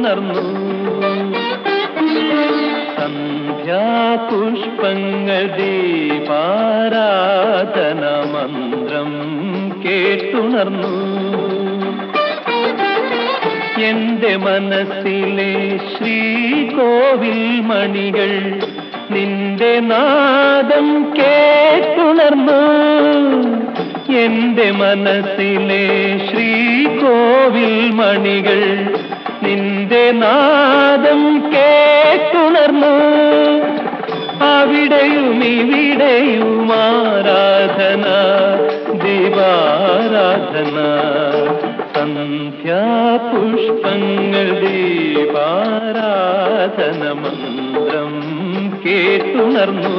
കേട്ടുണർന്നു സന്ധ്യാപുഷ്പങ്ങൾ ദീപാരാധന മന്ത്രം കേട്ടുണർന്നു എന്റെ മനസ്സിലെ ശ്രീകോവിൽ മണികൾ നിന്റെ നാദം കേട്ടുണർന്നു എന്റെ മനസ്സിലെ ശ്രീകോവിൽ മണികൾ നിന്റെ നാദം കേട്ടുണർന്നു അവിടെയും ഇവിടെയും ആരാധന ദീപാരാധന സന്ധ്യാപുഷ്പങ്ങൾ ദീപാരാധന മന്ത്രം കേട്ടുണർന്നു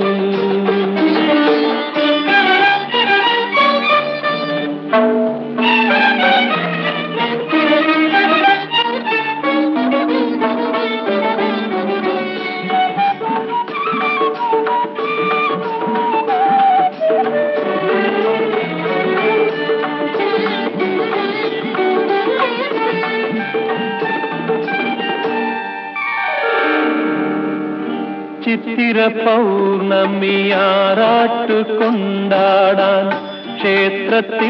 ചിത്തിര പൗർണമിയാറാട്ട് കൊണ്ടാടാൻ ക്ഷേത്രത്തിൽ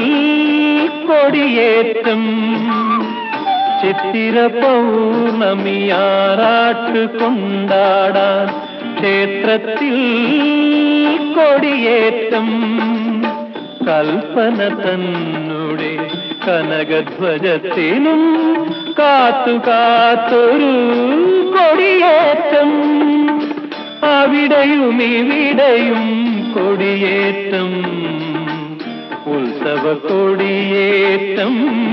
കൊടിയേറ്റം ചിത്തിര പൗർണമിയാറാട്ട് കൊണ്ടാടാൻ ക്ഷേത്രത്തിൽ കൊടിയേറ്റം കൽപ്പന തന്നുടെ കനകധ്വജത്തിനും കാത്തു കാത്തൊരു കൊടിയേറ്റം അവിടെയും ഇവിടെയും കൊടിയേറ്റം ഉത്സവ കൊടിയേറ്റം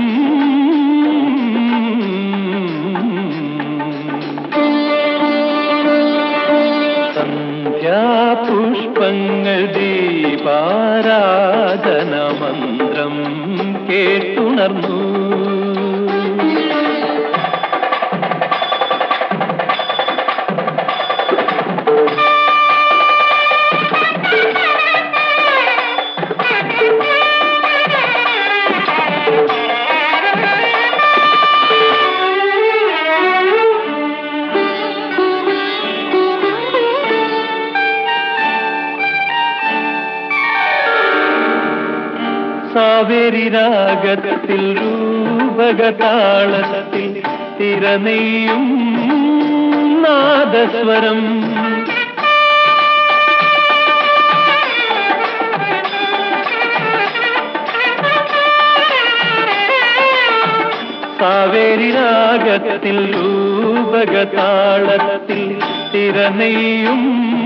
സന്ധ്യാപുഷ്പങ്ങൾ ദീപാരാധന മന്ത്രം കേട്ടുണർന്നു സാവേരി രാഗത്തിൽ രൂപകതാളത്തിൽ തിരനെയ്യും നാദസ്വരം കാവേരി രാഗത്തിൽ രൂപകതാളത്തിൽ തിരനെയ്യും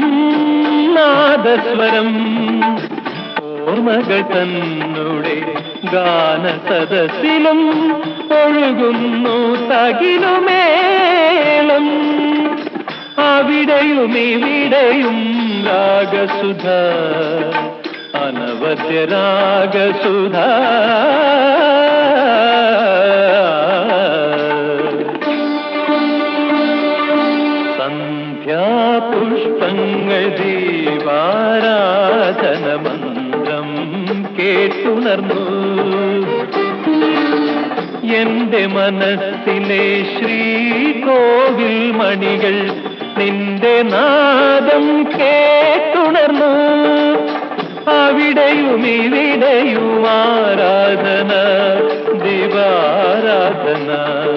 നാദസ്വരം ഓർമ്മകൾ തന്നുടെ ഗാന സദസ്സിലും ഒഴുകുന്നു തകിലുമേളം അവിടെയും ഇവിടെയും രാഗസുധ അനവദ്യ രാഗസുധ സന്ധ്യാപുഷ്പങ്ങൾ ദീപാരാധന മന്ത്രം കേട്ടുണർന്നു എന്റെ മനസ്സിലെ ശ്രീകോവിൽ മണികൾ നിന്റെ നാദം കേട്ടുണർന്നു അവിടെയും ഇവിടെയും ആരാധന ദിവാരാധന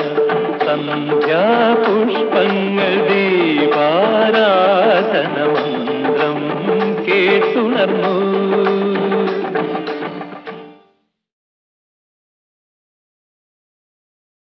സന്ധ്യാപുഷ്പങ്ങൾ ദീപാരാധന മന്ത്രം കേട്ടുണർന്നു